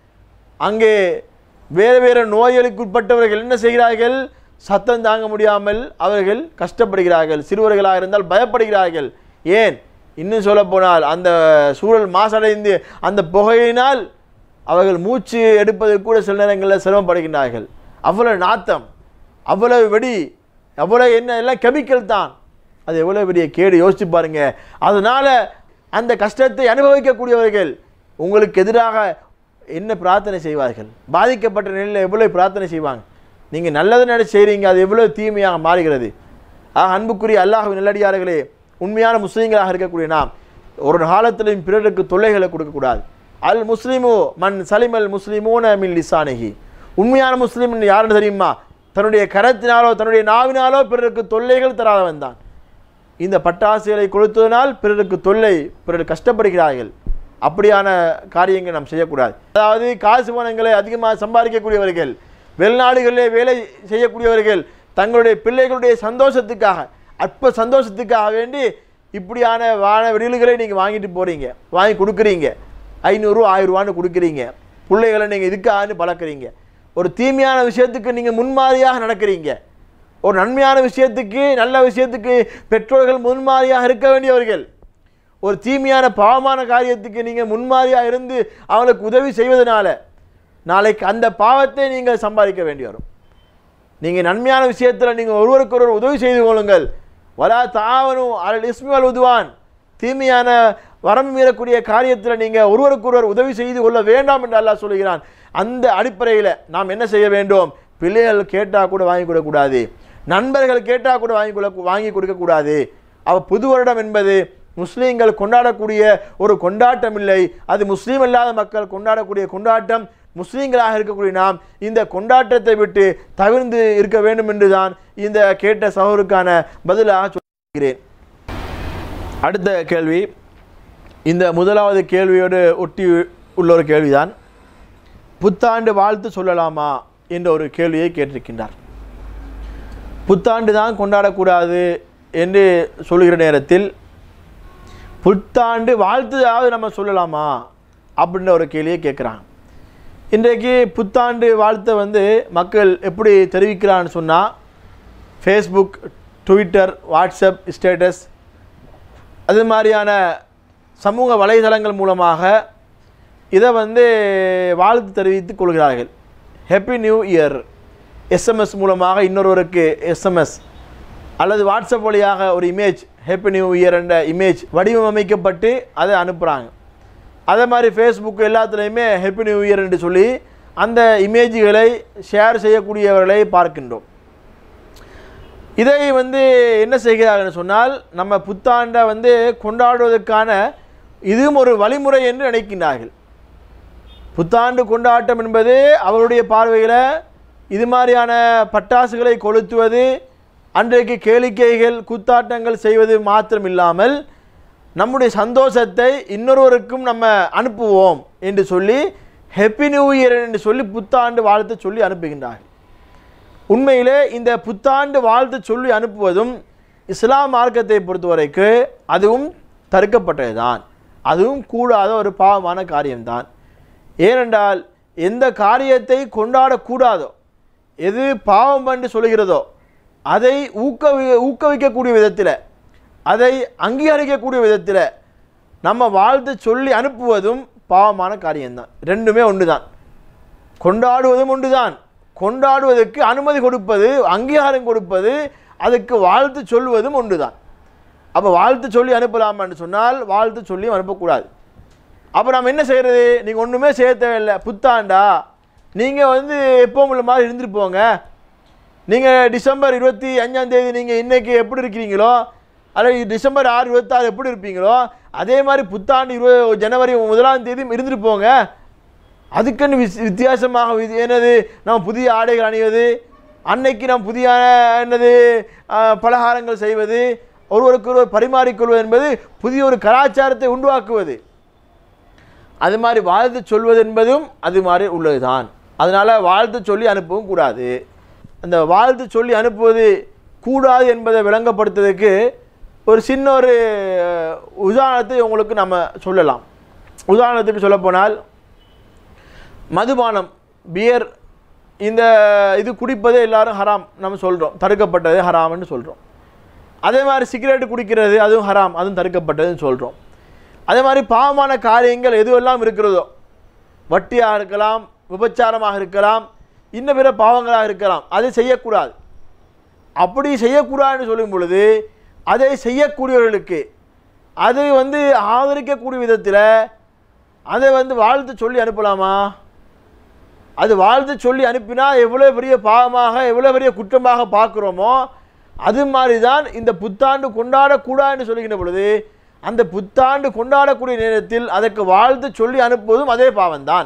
Speaker 2: அங்கே வேறு வேறு நோய்களுக்கு உட்பட்டவர்கள் என்ன செய்கிறார்கள் சத்தம் தாங்க முடியாமல் அவர்கள் கஷ்டப்படுகிறார்கள் சிறுவர்களாக இருந்தால் பயப்படுகிறார்கள் ஏன் இன்னும் சொல்ல போனால் அந்த சூழல் மாசடைந்து அந்த புகையினால் அவர்கள் மூச்சு எடுப்பதற்கு கூட சில நேரங்களில் சிரமப்படுகின்றார்கள் அவ்வளவு நாத்தம் அவ்வளவு வெடி அவ்வளவு என்ன எல்லாம் கெமிக்கல் தான் அது எவ்வளவு பெரிய கேடு யோசிச்சு பாருங்க அதனால அந்த கஷ்டத்தை அனுபவிக்கக்கூடியவர்கள் உங்களுக்கு எதிராக என்ன பிரார்த்தனை செய்வார்கள் பாதிக்கப்பட்ட நிலையில் எவ்வளவு பிரார்த்தனை செய்வாங்க நீங்கள் நல்லது நினைச்சு செய்கிறீங்க அது எவ்வளவு தீமையாக மாறுகிறது ஆக அன்புக்குரிய அல்லாஹ் நல்லடியார்களே உண்மையான முஸ்லீம்களாக இருக்கக்கூடிய நாம் ஒரு காலத்திலும் பிறருக்கு தொல்லைகளை கொடுக்கக்கூடாது அல் முஸ்லிமு மன் சலிமல் முஸ்லிமூன மின் லிசானஹி உண்மையான முஸ்லீம் யாருன்னு தெரியுமா தன்னுடைய கரத்தினாலோ தன்னுடைய நாவினாலோ பிறருக்கு தொல்லைகள் தராதவன் தான் இந்த பட்டாசுகளை கொளுத்துவதனால் பிறருக்கு தொல்லை பிறர் கஷ்டப்படுகிறார்கள் அப்படியான காரியங்கள் நாம் செய்யக்கூடாது அதாவது காசு பணங்களை அதிகமாக சம்பாதிக்கக்கூடியவர்கள் வெளிநாடுகளிலே வேலை செய்யக்கூடியவர்கள் தங்களுடைய பிள்ளைகளுடைய சந்தோஷத்துக்காக அற்ப சந்தோஷத்துக்காக வேண்டி இப்படியான வான வெளியில்களை நீங்கள் வாங்கிட்டு போகிறீங்க வாங்கி கொடுக்குறீங்க ஐநூறு ஆயிரம் ரூபான்னு கொடுக்குறீங்க பிள்ளைகளை நீங்கள் இதுக்காகன்னு பழக்கிறீங்க ஒரு தீமையான விஷயத்துக்கு நீங்கள் முன்மாதிரியாக நடக்கிறீங்க ஒரு நன்மையான விஷயத்துக்கு நல்ல விஷயத்துக்கு பெற்றோர்கள் முன்மாதிரியாக இருக்க வேண்டியவர்கள் ஒரு தீமையான பாவமான காரியத்துக்கு நீங்கள் முன்மாதிரியாக இருந்து அவங்களுக்கு உதவி செய்வதனால நாளைக்கு அந்த பாவத்தை நீங்கள் சம்பாதிக்க வேண்டி வரும் நீங்கள் நன்மையான விஷயத்தில் நீங்கள் ஒருவருக்கொருவர் உதவி செய்து கொள்ளுங்கள் வலா தாவனும் அல் இஸ்மிவல் உதுவான் தீமையான வரம் மீறக்கூடிய காரியத்தில் நீங்கள் ஒருவருக்கொருவர் உதவி செய்து கொள்ள வேண்டாம் என்று அல்லாஹ் சொல்கிறான் அந்த அடிப்படையில் நாம் என்ன செய்ய வேண்டும் பிள்ளைகள் கேட்டால் கூட வாங்கி கொடுக்கக்கூடாது நண்பர்கள் கேட்டால் கூட வாங்கி கொள்ள வாங்கி கொடுக்கக்கூடாது அவ புது வருடம் என்பது முஸ்லீம்கள் கொண்டாடக்கூடிய ஒரு கொண்டாட்டம் இல்லை அது முஸ்லீம் அல்லாத மக்கள் கொண்டாடக்கூடிய கொண்டாட்டம் முஸ்லீம்களாக இருக்கக்கூடிய நாம் இந்த கொண்டாட்டத்தை விட்டு தவிர்ந்து இருக்க வேண்டும் என்றுதான் இந்த கேட்ட சகோருக்கான பதிலாக சொல்கிறேன் அடுத்த கேள்வி இந்த முதலாவது கேள்வியோடு ஒட்டி உள்ள ஒரு கேள்விதான் புத்தாண்டு வாழ்த்து சொல்லலாமா என்ற ஒரு கேள்வியை கேட்டிருக்கின்றார் புத்தாண்டு தான் கொண்டாடக்கூடாது என்று சொல்லுகிற நேரத்தில் புத்தாண்டு வாழ்த்துதாவது நம்ம சொல்லலாமா அப்படின்ற ஒரு கேள்வியை கேட்குறாங்க இன்றைக்கு புத்தாண்டு வாழ்த்தை வந்து மக்கள் எப்படி தெரிவிக்கிறான்னு சொன்னால் ஃபேஸ்புக் ட்விட்டர் வாட்ஸ்அப் ஸ்டேட்டஸ் அது மாதிரியான சமூக வலைதளங்கள் மூலமாக இதை வந்து வாழ்த்து தெரிவித்துக் கொள்கிறார்கள் ஹாப்பி நியூ இயர் எஸ்எம்எஸ் மூலமாக இன்னொருவருக்கு எஸ்எம்எஸ் அல்லது வாட்ஸ்அப் வழியாக ஒரு இமேஜ் ஹாப்பி நியூ இயர் என்ற இமேஜ் வடிவமைக்கப்பட்டு அதை அனுப்புகிறாங்க அதே மாதிரி ஃபேஸ்புக் எல்லாத்துலேயுமே ஹாப்பி நியூ இயர் என்று சொல்லி அந்த இமேஜ்களை ஷேர் செய்யக்கூடியவர்களை பார்க்கின்றோம் இதை வந்து என்ன செய்கிறார்கள் சொன்னால் நம்ம புத்தாண்டை வந்து கொண்டாடுவதற்கான இதுவும் ஒரு வழிமுறை என்று நினைக்கின்றார்கள் புத்தாண்டு கொண்டாட்டம் என்பது அவருடைய பார்வையில் இது மாதிரியான பட்டாசுகளை கொளுத்துவது அன்றைக்கு கேளிக்கைகள் குத்தாட்டங்கள் செய்வது மாத்திரம் இல்லாமல் நம்முடைய சந்தோஷத்தை இன்னொருவருக்கும் நம்ம அனுப்புவோம் என்று சொல்லி ஹெப்பி நியூ இயர் என்று சொல்லி புத்தாண்டு வாழ்த்து சொல்லி அனுப்புகின்றார்கள் உண்மையிலே இந்த புத்தாண்டு வாழ்த்து சொல்லி அனுப்புவதும் இஸ்லாம் மார்க்கத்தை பொறுத்தவரைக்கு அதுவும் தடுக்கப்பட்டது தான் அதுவும் கூடாத ஒரு பாவமான காரியம்தான் ஏனென்றால் எந்த காரியத்தை கொண்டாடக்கூடாதோ எது பாவம் என்று சொல்கிறதோ அதை ஊக்கவி ஊக்குவிக்கக்கூடிய விதத்தில் அதை அங்கீகரிக்கக்கூடிய விதத்தில் நம்ம வாழ்த்து சொல்லி அனுப்புவதும் பாவமான காரியம்தான் ரெண்டுமே ஒன்று தான் கொண்டாடுவதும் ஒன்று தான் கொண்டாடுவதற்கு அனுமதி கொடுப்பது அங்கீகாரம் கொடுப்பது அதுக்கு வாழ்த்து சொல்வதும் ஒன்றுதான் அப்போ வாழ்த்து சொல்லி அனுப்பலாமான்னு சொன்னால் வாழ்த்து சொல்லி அனுப்பக்கூடாது அப்போ நம்ம என்ன செய்கிறது நீங்கள் ஒன்றுமே செய்ய தேவையில்லை புத்தாண்டா நீங்கள் வந்து எப்பவும் உள்ள மாதிரி இருந்துட்டு போங்க நீங்கள் டிசம்பர் இருபத்தி அஞ்சாம் தேதி நீங்கள் இன்னைக்கு எப்படி இருக்கிறீங்களோ அல்லது டிசம்பர் ஆறு இருபத்தாறு எப்படி இருப்பீங்களோ அதே மாதிரி புத்தாண்டு இருபது ஜனவரி முதலாம் தேதி இருந்துட்டு போங்க அதுக்குன்னு விஸ் வித்தியாசமாக வி- என்னது நம்ம புதிய ஆடைகள் அணிவது அன்னைக்கு நாம் புதிய என்னது ஆ, பலகாரங்கள் செய்வது ஒருவருக்கு ஒருவர் பரிமாறிக்கொள்வது என்பது புதிய ஒரு கலாச்சாரத்தை உருவாக்குவது அது மாதிரி வாழ்த்து சொல்வது என்பதும் அது மாதிரி உள்ளதுதான் அதனால் வாழ்த்து சொல்லி அனுப்பவும் கூடாது அந்த வாழ்த்து சொல்லி அனுப்புவது கூடாது என்பதை விளங்கப்படுத்துறதுக்கு ஒரு சின்ன ஒரு அஹ், உதாரணத்தை உங்களுக்கு நம்ம சொல்லலாம் உதாரணத்துக்கு சொல்லப்போனால் மதுபானம் பியர் இந்த இது குடிப்பதே எல்லாரும் ஹராம் நம்ம சொல்கிறோம் தடுக்கப்பட்டது ஹராம்னு சொல்கிறோம் அதே மாதிரி சிகரெட் குடிக்கிறது அதுவும் ஹராம் அதுவும் தடுக்கப்பட்டதுன்னு சொல்கிறோம் அதே மாதிரி பாவமான காரியங்கள் எதுவெல்லாம் இருக்கிறதோ வட்டியாக இருக்கலாம் விபச்சாரமாக இருக்கலாம் இன்னும் பிற பாவங்களாக இருக்கலாம் அதை செய்யக்கூடாது அப்படி செய்யக்கூடாதுன்னு சொல்லும் பொழுது அதை செய்யக்கூடியவர்களுக்கு அதை வந்து ஆதரிக்கக்கூடிய விதத்தில் அதை வந்து வாழ்த்து சொல்லி அனுப்பலாமா அது வாழ்த்து சொல்லி அனுப்பினா எவ்வளோ பெரிய பாவமாக எவ்வளோ பெரிய குற்றமாக பார்க்குறோமோ அது மாதிரி தான் இந்த புத்தாண்டு கொண்டாடக்கூடாதுன்னு சொல்லுகின்ற பொழுது அந்த புத்தாண்டு கொண்டாடக்கூடிய நேரத்தில் அதற்கு வாழ்த்து சொல்லி அனுப்புவதும் அதே பாவம்தான்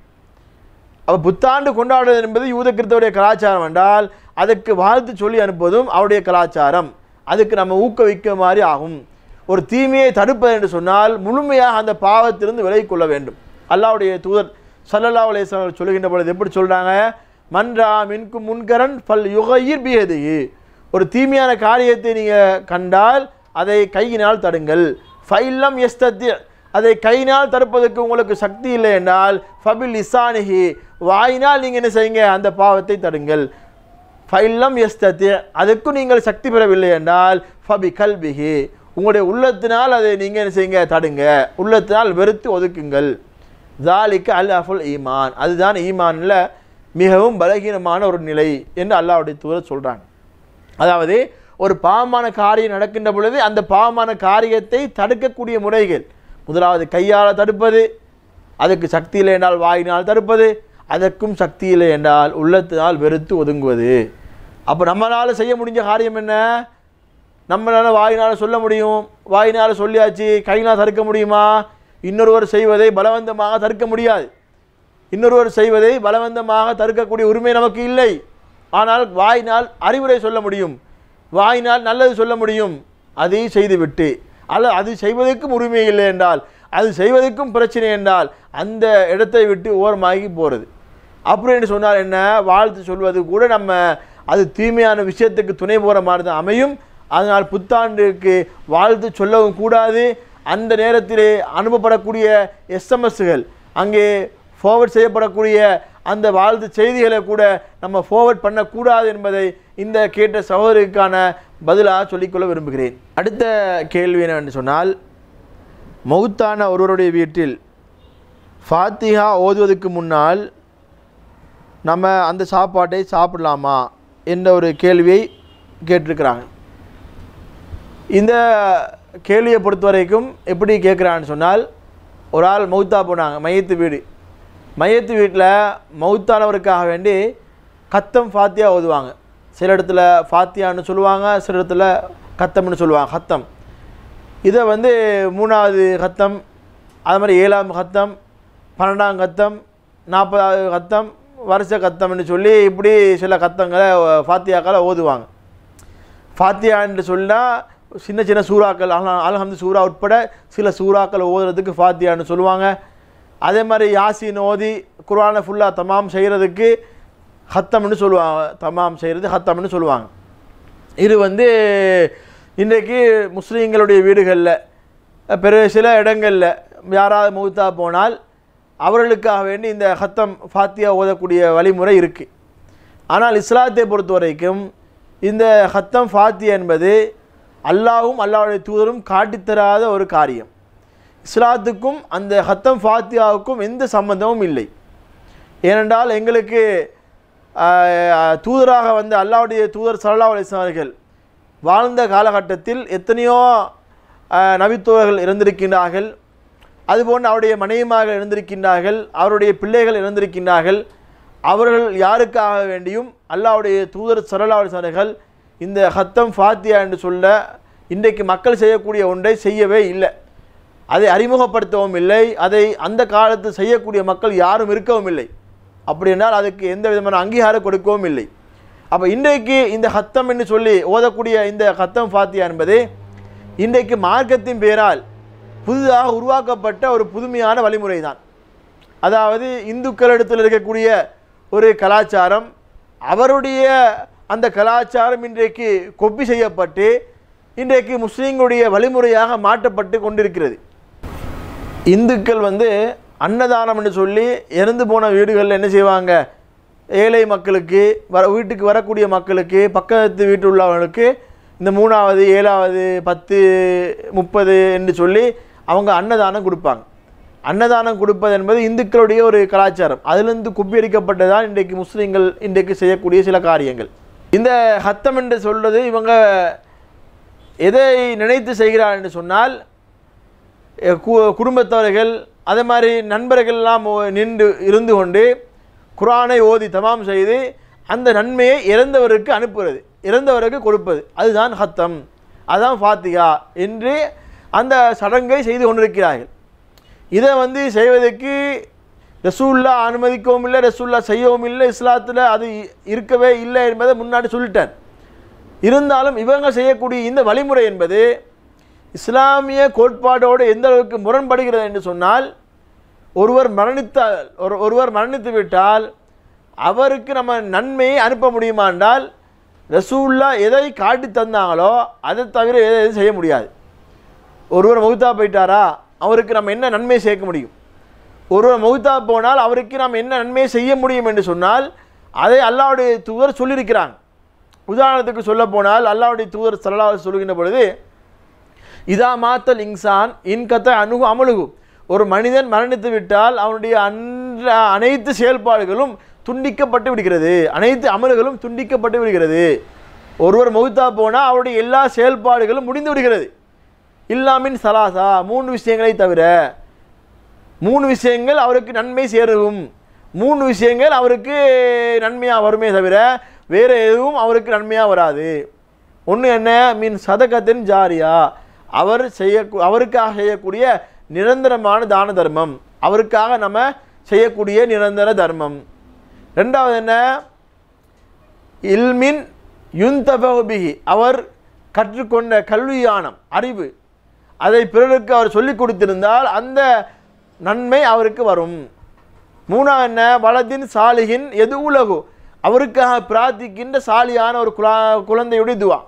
Speaker 2: அப்போ புத்தாண்டு கொண்டாடுவது என்பது யூத கிறிஸ்தவருடைய கலாச்சாரம் என்றால் அதுக்கு வாழ்த்து சொல்லி அனுப்புவதும் அவருடைய கலாச்சாரம் அதுக்கு நம்ம ஊக்குவிக்க மாதிரி ஆகும் ஒரு தீமையை தடுப்பது என்று சொன்னால் முழுமையாக அந்த பாவத்திலிருந்து விலகிக் கொள்ள வேண்டும் அல்லாஹ்வுடைய தூதர் சல்லல்லா அலைஹிஸ்ஸலாம் அவர்கள் சொல்லுகின்ற பொழுது எப்படி சொல்றாங்க மன்றா மின்கும் முன்கரன் பல் யுகையிர் பியது ஒரு தீமையான காரியத்தை நீங்கள் கண்டால் அதை கையினால் தடுங்கள் ஃபைல்லம் எஸ்தத்தி அதை கையினால் தடுப்பதற்கு உங்களுக்கு சக்தி இல்லை என்றால் ஃபபில் இசானிஹி வாயினால் நீங்கள் என்ன செய்யுங்க அந்த பாவத்தை தடுங்கள் ஃபைல்லம் எஸ்தத்தி அதுக்கும் நீங்கள் சக்தி பெறவில்லை என்றால் ஃபபி கல்பிஹி உங்களுடைய உள்ளத்தினால் அதை நீங்கள் என்ன செய்யுங்க தடுங்க உள்ளத்தினால் வெறுத்து ஒதுக்குங்கள் ஜாலிக்கு அல் அஃபுல் ஈமான் அதுதான் ஈமானில் மிகவும் பலகீனமான ஒரு நிலை என்று அல்லாஹ்வுடைய தூதர் சொல்கிறாங்க அதாவது ஒரு பாவமான காரியம் நடக்கின்ற பொழுது அந்த பாவமான காரியத்தை தடுக்கக்கூடிய முறைகள் முதலாவது கையால் தடுப்பது அதுக்கு சக்தி இல்லை என்றால் வாயினால் தடுப்பது அதற்கும் சக்தி இல்லை என்றால் உள்ளத்தினால் வெறுத்து ஒதுங்குவது அப்போ நம்மளால் செய்ய முடிஞ்ச காரியம் என்ன நம்மளால் வாயினால் சொல்ல முடியும் வாயினால் சொல்லியாச்சு கையினால் தடுக்க முடியுமா இன்னொருவர் செய்வதை பலவந்தமாக தடுக்க முடியாது இன்னொருவர் செய்வதை பலவந்தமாக தடுக்கக்கூடிய உரிமை நமக்கு இல்லை ஆனால் வாயினால் அறிவுரை சொல்ல முடியும் வாயினால் நல்லது சொல்ல முடியும் அதை செய்துவிட்டு அல்ல அது செய்வதற்கும் உரிமை இல்லை என்றால் அது செய்வதற்கும் பிரச்சனை என்றால் அந்த இடத்தை விட்டு ஓரமாகி போகிறது அப்படின்னு சொன்னால் என்ன வாழ்த்து சொல்வது கூட நம்ம அது தீமையான விஷயத்துக்கு துணை போகிற மாதிரி தான் அமையும் அதனால் புத்தாண்டுக்கு வாழ்த்து சொல்லவும் கூடாது அந்த நேரத்திலே அனுப்பப்படக்கூடிய எஸ்எம்எஸ்கள் அங்கே ஃபார்வர்ட் செய்யப்படக்கூடிய அந்த வாழ்த்து செய்திகளை கூட நம்ம ஃபார்வர்ட் பண்ணக்கூடாது என்பதை இந்த கேட்ட சகோதரிக்கான பதிலாக சொல்லிக்கொள்ள விரும்புகிறேன் அடுத்த கேள்வி என்னவென்று சொன்னால் மௌத்தான ஒருவருடைய வீட்டில் ஃபாத்திஹா ஓதுவதற்கு முன்னால் நம்ம அந்த சாப்பாட்டை சாப்பிடலாமா என்ற ஒரு கேள்வியை கேட்டிருக்கிறாங்க இந்த கேள்வியை பொறுத்த வரைக்கும் எப்படி கேட்குறான்னு சொன்னால் ஒரு ஆள் மௌத்தா போனாங்க மையத்து வீடு மையத்து வீட்டில் மௌத்தானவருக்காக வேண்டி கத்தம் ஃபாத்தியா ஓதுவாங்க சில இடத்துல ஃபாத்தியான்னு சொல்லுவாங்க சில இடத்துல கத்தம்னு சொல்லுவாங்க கத்தம் இதை வந்து மூணாவது கத்தம் அது மாதிரி ஏழாம் கத்தம் பன்னெண்டாம் கத்தம் நாற்பதாவது கத்தம் வருஷ கத்தம்னு சொல்லி இப்படி சில கத்தங்களை ஃபாத்தியாக்களை ஓதுவாங்க ஃபாத்தியான்னு சொன்னால் சின்ன சின்ன சூறாக்கள் அல்ஹ- அல்ஹம்து சூறா உட்பட சில சூறாக்கள் ஓதுறதுக்கு ஃபாத்தியான்னு சொல்லுவாங்க அதே மாதிரி யாசின் ஓதி குர்ஆனை ஃபுல்லாக தமாம் செய்கிறதுக்கு ஹத்தம்னு சொல்லுவாங்க தமாம் செய்கிறது ஹத்தம்னு சொல்லுவாங்க இது வந்து இன்றைக்கு முஸ்லீம்களுடைய வீடுகளில் பெரு சில இடங்களில் யாராவது மௌத்தா போனால் அவர்களுக்காக வேண்டி இந்த ஹத்தம் ஃபாத்தியா ஓதக்கூடிய வழிமுறை இருக்குது ஆனால் இஸ்லாத்தை பொறுத்த வரைக்கும் இந்த ஹத்தம் ஃபாத்தியா என்பது அல்லாஹ்வும் அல்லாஹ்வுடைய தூதரும் காட்டித்தராத ஒரு காரியம் இஸ்லாத்துக்கும் அந்த ஹத்தம் ஃபாத்தியாவுக்கும் எந்த சம்பந்தமும் இல்லை ஏனென்றால் எங்களுக்கு ஆஹ், தூதராக வந்த அல்லாவுடைய தூதர் சல்லா அலிஸ்லாமர்கள் வாழ்ந்த காலகட்டத்தில் எத்தனையோ ஆஹ், நபித்தோழர்கள் இருந்திருக்கின்றார்கள் அதுபோன்று அவருடைய மனைவிமார்கள் இருந்திருக்கின்றார்கள் அவருடைய பிள்ளைகள் இருந்திருக்கின்றார்கள் அவர்கள் யாருக்காக வேண்டியும் அல்லாஹ்வுடைய தூதர் சல்லா அலிஸ்லாமர்கள் இந்த ஹத்தம் ஃபாத்தியா என்று சொல்ல இன்றைக்கு மக்கள் செய்யக்கூடிய ஒன்றை செய்யவே இல்லை அதை அறிமுகப்படுத்தவும் இல்லை அதை அந்த காலத்து செய்யக்கூடிய மக்கள் யாரும் இருக்கவும் இல்லை அப்படி என்றால் அதுக்கு எந்த விதமான அங்கீகாரம் கொடுக்கவும் இல்லை அப்போ இன்றைக்கு இந்த ஹத்தம் என்று சொல்லி ஓதக்கூடிய இந்த ஹத்தம் ஃபாத்தியா என்பது இன்றைக்கு மார்க்கத்தின் பேரால் புதிதாக உருவாக்கப்பட்ட ஒரு புதுமையான வழிமுறை தான் அதாவது இந்துக்களிடத்தில் இருக்கக்கூடிய ஒரு கலாச்சாரம் அவருடைய அந்த கலாச்சாரம் இன்றைக்கு கொப்பி செய்யப்பட்டு இன்றைக்கு முஸ்லீம்களுடைய வழிமுறையாக மாற்றப்பட்டு கொண்டிருக்கிறது இந்துக்கள் வந்து அன்னதானம் என்று சொல்லி இறந்து போன வீடுகளில் என்ன செய்வாங்க ஏழை மக்களுக்கு வர வீட்டுக்கு வரக்கூடிய மக்களுக்கு பக்கத்து வீட்டில் உள்ளவர்களுக்கு இந்த மூணாவது ஏழாவது பத்து முப்பது என்று சொல்லி அவங்க அன்னதானம் கொடுப்பாங்க அன்னதானம் கொடுப்பது என்பது இந்துக்களுடைய ஒரு கலாச்சாரம் அதிலிருந்து குப்பியடிக்கப்பட்டதான் இன்றைக்கு முஸ்லீம்கள் இன்றைக்கு செய்யக்கூடிய சில காரியங்கள் இந்த ஹத்தம் என்று சொல்றது இவங்க எதை நினைத்து செய்கிறார் என்று சொன்னால் எ- கு- குடும்பத்தவர்கள் அதே மாதிரி நண்பர்கள் எல்லாம் ஓ- நின்று இருந்து கொண்டு குரானை ஓதி தமாம் செய்து அந்த நன்மையை இறந்தவருக்கு அனுப்புறது இறந்தவருக்கு கொடுப்பது அதுதான் ஹத்தம் அதுதான் ஃபாத்திகா என்று அந்த சடங்கை செய்து கொண்டிருக்கிறார்கள் இதை வந்து செய்வதற்கு ரசூல்லா அனுமதிக்கவும் இல்லை ரசூல்லா செய்யவும் இல்லை இஸ்லாத்தில் அது இ- இருக்கவே இல்லை என்பதை முன்னாடி சொல்லிட்டார் இருந்தாலும் இவங்க செய்யக்கூடிய இந்த வழிமுறை என்பது இஸ்லாமிய கோட்பாடோடு எந்த அளவுக்கு முரண்படுகிறது என்று சொன்னால் ஒருவர் மரணித்தால் ஒரு ஒருவர் மரணித்து விட்டால் அவருக்கு நம்ம நன்மையை அனுப்ப முடியுமா என்றால் ரசூல்லா எதை காட்டி தந்தாங்களோ அதை தவிர எதை எதுவும் செய்ய முடியாது ஒருவர் மௌத்தா போயிட்டாரா அவருக்கு நம்ம என்ன நன்மை சேர்க்க முடியும் ஒருவர் மௌத்தா போனால் அவருக்கு நாம் என்ன நன்மையை செய்ய முடியும் என்று சொன்னால் அதை அல்லாவுடைய தூதர் சொல்லியிருக்கிறாங்க உதாரணத்துக்கு சொல்ல போனால் அல்லாவுடைய தூதர் சல்லா சொல்லுகின்ற பொழுது இதா மாத்தல் இன்சான் இன்கத்த அணுகு அமலுகு ஒரு மனிதன் மரணித்து விட்டால் அவனுடைய அன்ற அனைத்து செயல்பாடுகளும் துண்டிக்கப்பட்டு விடுகிறது அனைத்து அமல்களும் துண்டிக்கப்பட்டு விடுகிறது ஒருவர் மௌத்தா போனால் அவருடைய எல்லா செயல்பாடுகளும் முடிந்து விடுகிறது இல்லாமின் சலாசா மூணு விஷயங்களை தவிர மூணு விஷயங்கள் அவருக்கு நன்மை சேரும் மூணு விஷயங்கள் அவருக்கு நன்மையாக வருமே தவிர வேறு எதுவும் அவருக்கு நன்மையாக வராது ஒன்று என்ன மீன் சதகத்தின் ஜாரியா அவர் செய்ய அவருக்காக செய்யக்கூடிய நிரந்தரமான தான தர்மம் அவருக்காக நம்ம செய்யக்கூடிய நிரந்தர தர்மம் ரெண்டாவது என்ன இல்மின் யுந்தபி அவர் கற்றுக்கொண்ட கல்வியானம் அறிவு அதை பிறருக்கு அவர் சொல்லிக் கொடுத்திருந்தால் அந்த நன்மை அவருக்கு வரும் மூணாவது என்ன வலதின் சாலிகின் எது உலகு அவருக்காக பிரார்த்திக்கின்ற சாலியான ஒரு குலா குழந்தையுடைய துவா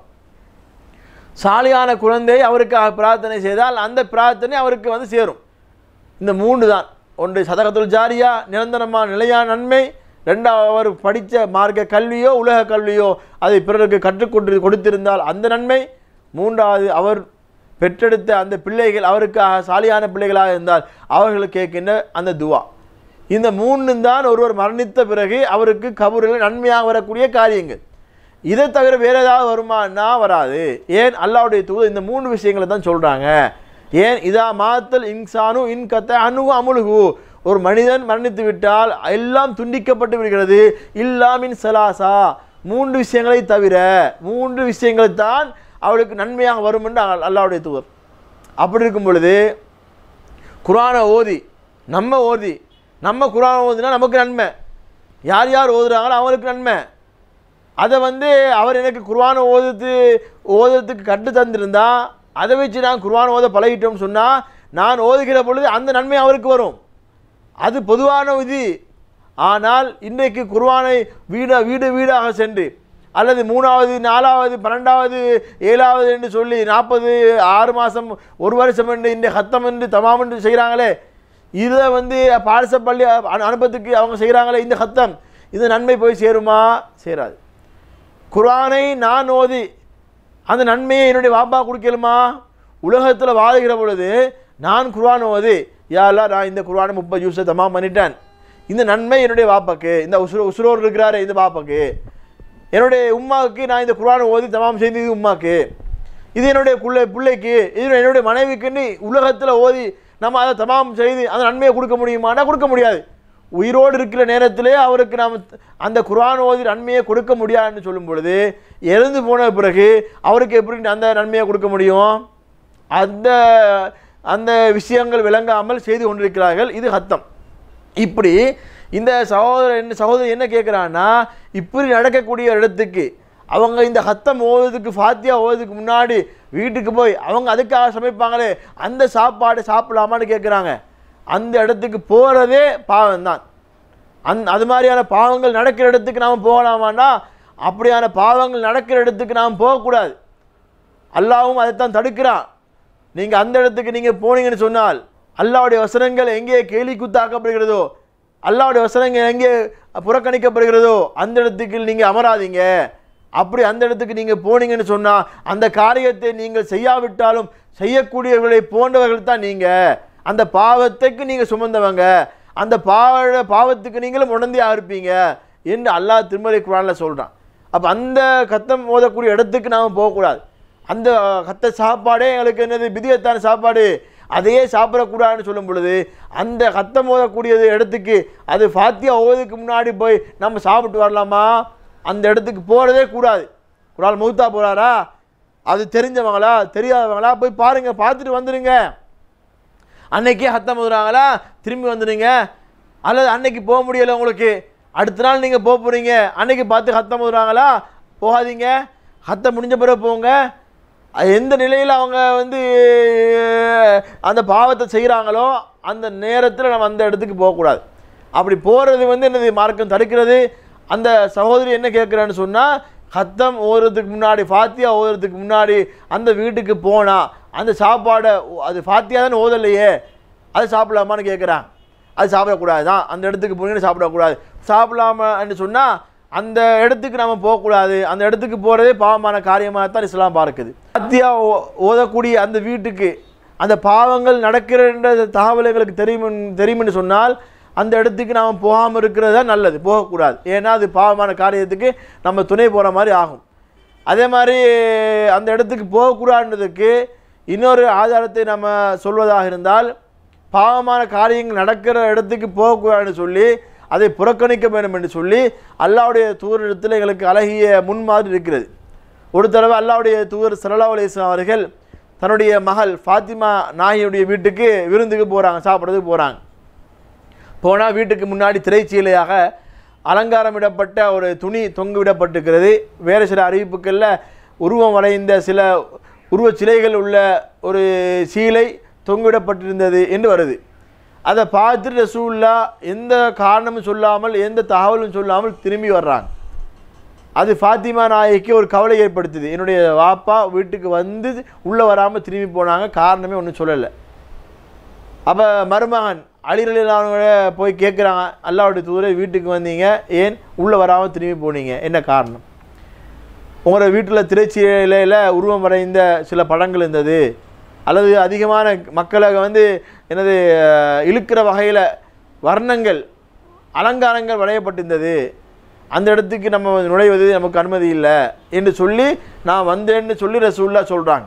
Speaker 2: சாலியான குழந்தை அவருக்காக பிரார்த்தனை செய்தால் அந்த பிரார்த்தனை அவருக்கு வந்து சேரும் இந்த மூன்று தான் ஒன்று சதகத்துல் ஜாரியா நிரந்தரமான நிலையான நன்மை ரெண்டாவது அவர் படித்த மார்க்க கல்வியோ உலக கல்வியோ அதை பிறருக்கு கற்றுக்கொண்டு கொடுத்திருந்தால் அந்த நன்மை மூன்றாவது அவர் பெற்றெடுத்த அந்த பிள்ளைகள் அவருக்காக சாலியான பிள்ளைகளாக இருந்தால் அவர்களுக்கு கேட்கின்ற அந்த துவா இந்த மூணு தான் ஒருவர் மரணித்த பிறகு அவருக்கு கபூரில் நன்மையாக வரக்கூடிய காரியங்கள் இதை தவிர வேற ஏதாவது வருமானா வராது ஏன் அல்லாவுடைய தூதர் இந்த மூணு விஷயங்களை தான் சொல்றாங்க ஏன் இதா மாத்தல் இன்சானு இன் கத்த அணுகு அமுலுகு ஒரு மனிதன் மரணித்து விட்டால் எல்லாம் துண்டிக்கப்பட்டு விடுகிறது இல்லாமின் சலாசா மூன்று விஷயங்களை தவிர மூன்று விஷயங்கள் தான் அவளுக்கு நன்மையாக வரும் என்று அல்- அல்லாஹ்வுடைய தூதர் அப்படி இருக்கும் பொழுது குரானை ஓதி நம்ம ஓதி நம்ம குரானை ஓதினா நமக்கு நன்மை யார் யார் ஓதுறாங்களோ அவங்களுக்கு நன்மை அதை வந்து அவர் எனக்கு குர்ஆனை ஓதுறது ஓதுறதுக்கு கட்டு தந்திருந்தா அதை வச்சு நான் குர்ஆன் ஓத பழகிட்டோம்னு சொன்னால் நான் ஓதுகிற பொழுது அந்த நன்மை அவருக்கு வரும் அது பொதுவான விதி ஆனால் இன்றைக்கு குர்ஆனை வீட வீடு வீடாக சென்று அல்லது மூணாவது நாலாவது பன்னெண்டாவது ஏழாவது என்று சொல்லி நாற்பது ஆறு மாதம் ஒரு வருஷம் என்று இந்த ஹத்தம் என்று தமாம் என்று செய்கிறாங்களே இதை வந்து பாரச பள்ளி அனு- அனுபவத்துக்கு அவங்க செய்கிறாங்களே இந்த ஹத்தம் இது நன்மை போய் சேருமா சேராது குர்ஆனை நான் ஓதி அந்த நன்மையை என்னுடைய வாப்பா கொடுக்கலுமா உலகத்தில் வாழுகிற பொழுது நான் குர்ஆன் ஓதி யா அல்லாஹ் நான் இந்த குர்ஆனை முப்பது ஜூஸை தமாம் பண்ணிட்டேன் இந்த நன்மை என்னுடைய வாப்பாக்கு இந்த உசுரோ உசுரோர் இருக்கிறாரு இந்த பாப்பாக்கு என்னுடைய உம்மாவுக்கு நான் இந்த குர்ஆனை ஓதி தமாம் செய்து இது உம்மாக்கு இது என்னுடைய பிள்ளை பிள்ளைக்கு இது என்னுடைய மனைவிக்குன்னு உலகத்தில் ஓதி நம்ம அதை தமாம் செய்து அந்த நன்மையை கொடுக்க முடியுமானா கொடுக்க முடியாது உயிரோடு இருக்கிற நேரத்திலே அவருக்கு நாம் அந்த குர்ஆன் ஓதி நன்மையை கொடுக்க முடியாதுன்னு சொல்லும் பொழுது இறந்து போன பிறகு அவருக்கு எப்படி அந்த நன்மையை கொடுக்க முடியும் அந்த அந்த விஷயங்கள் விளங்காமல் செய்து கொண்டிருக்கிறார்கள் இது ஹத்தம் இப்படி இந்த சகோதரர் என்ன சகோதரி என்ன கேட்குறான்னா இப்படி நடக்கக்கூடிய ஒரு இடத்துக்கு அவங்க இந்த ஹத்தம் ஓதுறதுக்கு ஃபாத்தியா ஓதுறதுக்கு முன்னாடி வீட்டுக்கு போய் அவங்க அதுக்காக சமைப்பாங்களே அந்த சாப்பாடு சாப்பிடலாமான்னு கேட்குறாங்க அந்த இடத்துக்கு போகிறதே பாவம் தான் அந் அது மாதிரியான பாவங்கள் நடக்கிற இடத்துக்கு நாம் போகலாமான்னா அப்படியான பாவங்கள் நடக்கிற இடத்துக்கு நாம் போகக்கூடாது அல்லாவும் அதைத்தான் தடுக்கிறான் நீங்கள் அந்த இடத்துக்கு நீங்கள் போனீங்கன்னு சொன்னால் அல்லாவுடைய வசனங்கள் எங்கே கேலி குத்தாக்கப்படுகிறதோ அல்லாவுடைய வசனங்கள் எங்கே புறக்கணிக்கப்படுகிறதோ அந்த இடத்துக்கு நீங்கள் அமராதீங்க அப்படி அந்த இடத்துக்கு நீங்கள் போனீங்கன்னு சொன்னால் அந்த காரியத்தை நீங்கள் செய்யாவிட்டாலும் செய்யக்கூடியவர்களை போன்றவர்கள் தான் நீங்கள் அந்த பாவத்துக்கு நீங்கள் சுமந்தவங்க அந்த பாவ பாவத்துக்கு நீங்களும் உணர்ந்தியாக இருப்பீங்க என்று அல்லாஹ் திருமலை குரானில் சொல்கிறான் அப்போ அந்த கத்தம் ஓதக்கூடிய இடத்துக்கு நாம் போகக்கூடாது அந்த கத்த சாப்பாடே எங்களுக்கு என்னது பிதியத்தான சாப்பாடு அதையே சாப்பிடக்கூடாதுன்னு சொல்லும் பொழுது அந்த கத்தம் ஓதக்கூடியது இடத்துக்கு அது ஃபாத்தியா ஓதுக்கு முன்னாடி போய் நம்ம சாப்பிட்டு வரலாமா அந்த இடத்துக்கு போகிறதே கூடாது ஒரு ஆள் மௌத்தா போகிறாரா அது தெரிஞ்சவங்களா தெரியாதவங்களா போய் பாருங்கள் பார்த்துட்டு வந்துடுங்க அன்னைக்கே ஹத்தம் ஓதுறாங்களா திரும்பி வந்துடுங்க அல்லது அன்னைக்கு போக முடியலை உங்களுக்கு அடுத்த நாள் நீங்கள் போக போகிறீங்க அன்னைக்கு பார்த்து ஹத்தம் ஓதுறாங்களா போகாதீங்க ஹத்தம் முடிஞ்ச பிறகு போங்க அது எந்த நிலையில் அவங்க வந்து அந்த பாவத்தை செய்கிறாங்களோ அந்த நேரத்தில் நம்ம அந்த இடத்துக்கு போகக்கூடாது அப்படி போகிறது வந்து என்னது மார்க்கம் தடுக்கிறது அந்த சகோதரி என்ன கேட்குறான்னு சொன்னால் ஹத்தம் ஓதுறதுக்கு முன்னாடி ஃபாத்தியா ஓதுறதுக்கு முன்னாடி அந்த வீட்டுக்கு போனால் அந்த சாப்பாடை அது ஃபாத்தியா தானே ஓதலையே அது சாப்பிடலாமான்னு கேட்குறான் அது சாப்பிடக்கூடாது தான் அந்த இடத்துக்கு போனீங்கன்னு சாப்பிடக்கூடாது சாப்பிடலாமான்னு சொன்னால் அந்த இடத்துக்கு நம்ம போகக்கூடாது அந்த இடத்துக்கு போகிறதே பாவமான காரியமாக தான் இஸ்லாம் பார்க்குது ஃபாத்தியா ஓ- ஓதக்கூடிய அந்த வீட்டுக்கு அந்த பாவங்கள் நடக்கிற தகவல் எங்களுக்கு தெரியும் தெரியும்னு சொன்னால் அந்த இடத்துக்கு நாம் போகாமல் இருக்கிறது தான் நல்லது போகக்கூடாது ஏன்னா அது பாவமான காரியத்துக்கு நம்ம துணை போகிற மாதிரி ஆகும் அதே மாதிரி அந்த இடத்துக்கு போகக்கூடாதுன்றதுக்கு இன்னொரு ஆதாரத்தை நம்ம சொல்வதாக இருந்தால் பாவமான காரியங்கள் நடக்கிற இடத்துக்கு போகக்கூடாதுன்னு சொல்லி அதை புறக்கணிக்க வேண்டும் என்று சொல்லி அல்லாவுடைய தூரிடத்தில் எங்களுக்கு அழகிய முன்மாதிரி இருக்கிறது ஒரு தடவை அல்லாவுடைய தூதர் சல்லா அலிஸ்லாம் அவர்கள் தன்னுடைய மகள் ஃபாத்திமா நாயியுடைய வீட்டுக்கு விருந்துக்கு போகிறாங்க சாப்பிட்றதுக்கு போகிறாங்க போனால் வீட்டுக்கு முன்னாடி திரைச்சீலையாக அலங்காரமிடப்பட்ட ஒரு துணி தொங்கு விடப்பட்டிருக்கிறது வேறு சில அறிவிப்புகளில் உருவம் வரைந்த சில உருவச் சிலைகள் உள்ள ஒரு சீலை தொங்கிடப்பட்டிருந்தது என்று வருது அதை பார்த்துட்டு ரசூல்லா எந்த காரணமும் சொல்லாமல் எந்த தகவலும் சொல்லாமல் திரும்பி வர்றாங்க அது ஃபாத்திமா நாயகிக்கு ஒரு கவலை ஏற்படுத்துது என்னுடைய வாப்பா வீட்டுக்கு வந்து உள்ளே வராமல் திரும்பி போனாங்க காரணமே ஒன்றும் சொல்லலை அப்போ மருமகன் அலிரலிலானவங்க போய் கேட்குறாங்க அல்லாவுடைய தூரை வீட்டுக்கு வந்தீங்க ஏன் உள்ளே வராமல் திரும்பி போனீங்க என்ன காரணம் உங்களோட வீட்டில் திரைச்சீலையில் உருவம் வரைந்த சில படங்கள் இருந்தது அல்லது அதிகமான மக்களை வந்து எனது அஹ், இழுக்கிற வகையில் வர்ணங்கள் அலங்காரங்கள் வரையப்பட்டிருந்தது அந்த இடத்துக்கு நம்ம நுழைவது நமக்கு அனுமதி இல்லை என்று சொல்லி நான் வந்தேன்னு சொல்லி ரசூல்லா சொல்கிறாங்க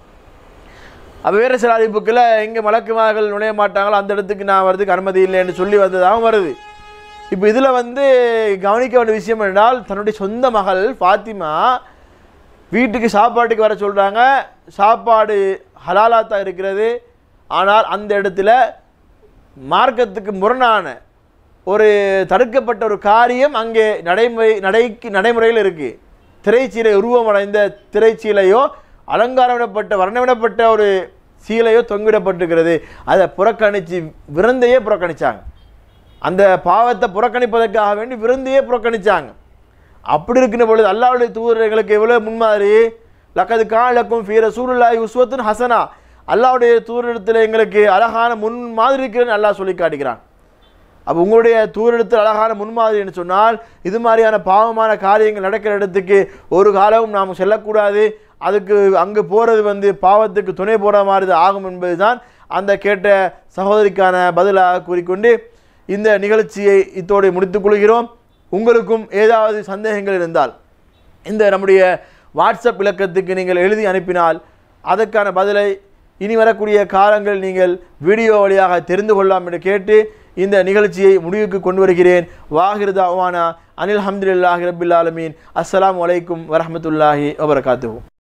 Speaker 2: அப்போ வேறு சில அறிவிப்புக்களை எங்கே மலக்குமார்கள் நுழைய மாட்டாங்களோ அந்த இடத்துக்கு நான் வரதுக்கு அனுமதி இல்லைன்னு சொல்லி வந்ததாகவும் வருது இப்போ இதில் வந்து கவனிக்க வேண்டிய விஷயம் என்றால் தன்னுடைய சொந்த மகள் ஃபாத்திமா வீட்டுக்கு சாப்பாட்டுக்கு வர சொல்கிறாங்க சாப்பாடு ஹலாலாத்தான் இருக்கிறது ஆனால் அந்த இடத்துல மார்க்கத்துக்கு முரணான ஒரு தடுக்கப்பட்ட ஒரு காரியம் அங்கே நடைமுறை நடைக்கு நடைமுறையில் இருக்குது திரைச்சீலை உருவம் அடைந்த திரைச்சீலையோ அலங்காரமிடப்பட்ட வர்ணமிடப்பட்ட ஒரு சீலையோ தொங்கிடப்பட்டிருக்கிறது அதை புறக்கணித்து விருந்தையே புறக்கணிச்சாங்க அந்த பாவத்தை புறக்கணிப்பதற்காக வேண்டி விருந்தையே புறக்கணிச்சாங்க அப்படி இருக்கின்ற பொழுது அல்லாவுடைய தூதர்களுக்கு எவ்வளோ முன்மாதிரி லக்கது காலக்கும் ஃபீர சூருல்லாய் உஸ்வத்துன் ஹசனா அல்லாவுடைய தூரிடத்தில் எங்களுக்கு அழகான முன் மாதிரி இருக்கிறன்னு அல்லாஹ் சொல்லி காட்டுகிறான் அப்போ உங்களுடைய தூரிடத்தில் அழகான முன்மாதிரின்னு சொன்னால் இது மாதிரியான பாவமான காரியங்கள் நடக்கிற இடத்துக்கு ஒரு காலமும் நாம் செல்லக்கூடாது அதுக்கு அங்கே போகிறது வந்து பாவத்துக்கு துணை போகிற மாதிரி தான் ஆகும் என்பது தான் அந்த கேட்ட சகோதரிக்கான பதிலாக கூறிக்கொண்டு இந்த நிகழ்ச்சியை இத்தோடு முடித்துக் கொள்கிறோம் உங்களுக்கும் ஏதாவது சந்தேகங்கள் இருந்தால் இந்த நம்முடைய வாட்ஸ்அப் இலக்கத்துக்கு நீங்கள் எழுதி அனுப்பினால் அதற்கான பதிலை இனி வரக்கூடிய காலங்கள் நீங்கள் வீடியோ வழியாக தெரிந்து கொள்ளலாம் என்று கேட்டு இந்த நிகழ்ச்சியை முடிவுக்கு கொண்டு வருகிறேன் வாகிருதா அவானா அனில் ஹம்துல்லாஹி ரபில் ஆலமீன் அஸ்ஸலாமு அலைக்கும் வரஹ்மத்துல்லாஹி வபரகாத்துஹு